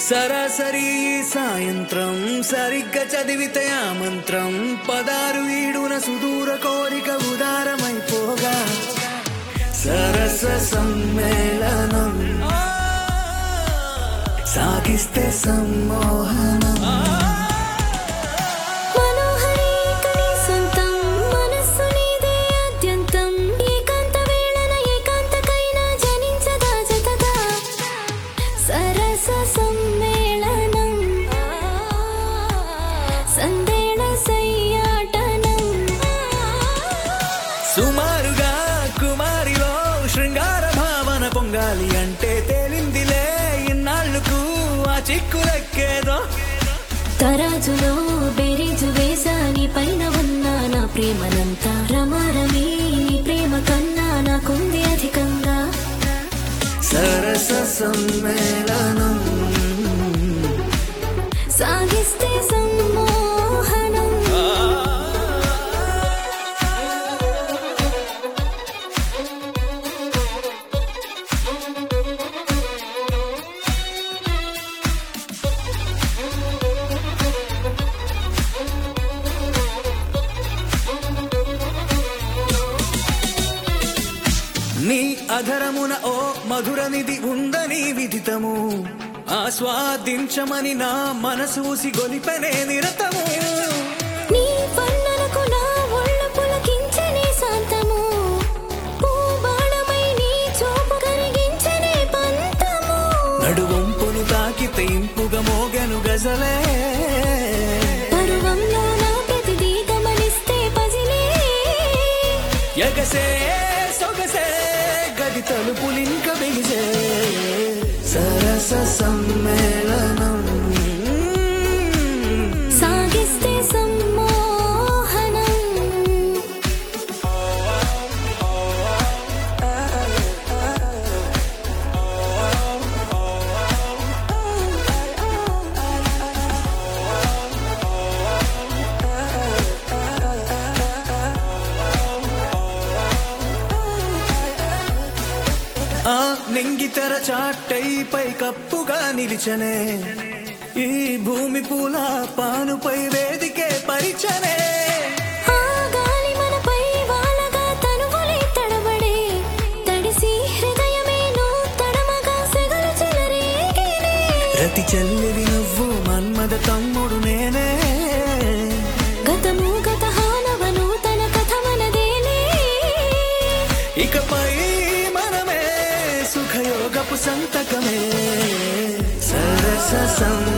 సరాసరి ఈ సాయంత్రం సరిగ్గా చదివితే ఆ మంత్రం పదారు ఈడున సుదూర కోరిక ఉదారమైపోగా సరస సమ్మేళనం సాగిస్తే సమ్మోహనం మనోహరి కని సొంతం మనస్సు నీదే ఆద్యంతం ఏకాంత వేళన ఏకాంతకైనా జనించదా జతగా సరస సమ్మేళనం సందేళ సయ్యాటనం సుమారుగా కుమారిలో శృంగార భావన పొంగాలి అంటే తేలిందిలే ఇన్నాళ్ళకు ఆ చిక్కులెక్కేదో తరాజులో బెరీజు వేసాని పైన ఉన్న నా ప్రేమనంతా రమారమి నీ ప్రేమ కన్నా నాకుంది అధికంగా సరస సమ్మేళనం సాగిస్తే సమ్మోహనం నీ అధరమున ఓ మధుర నిధి ఉందని విదితము ఆస్వాదించమని నా మనసూసి గొలిపనే నిరతము నీ పన్నలకు నా ఒళ్ళు పులకించనే శాంతము పూబాణమై నీ చూపు కరిగించనే పంతము నడువంపును తాకితే ఇంపుగా మోగెను గజలే పరువంలో నా ప్రతిదీ గమనిస్తే పజిలే ఎగసే సొగసే గది తలుపులింక బిగిసే సరస సమ్మేళనం సాగిస్తే సమ్మోహనం ఆ నింగితెర చాటైపై కప్పుగా నిలిచనే ఈ భూమి పూల పానుపై వేదికే పరిచనే ఆ గాలి మనపై వాలగా తనువులే తడబడే తడిసి హృదయమేను తడమగా సెగలు చెలరేగినే రతి చెల్లివి నువ్వు మన్మద తమ్ముడు నేనే గతము గత హానవ నూతన కథ మనదేలే ఇకపై మనమే సుఖయోగపు సంతకమే సరస సం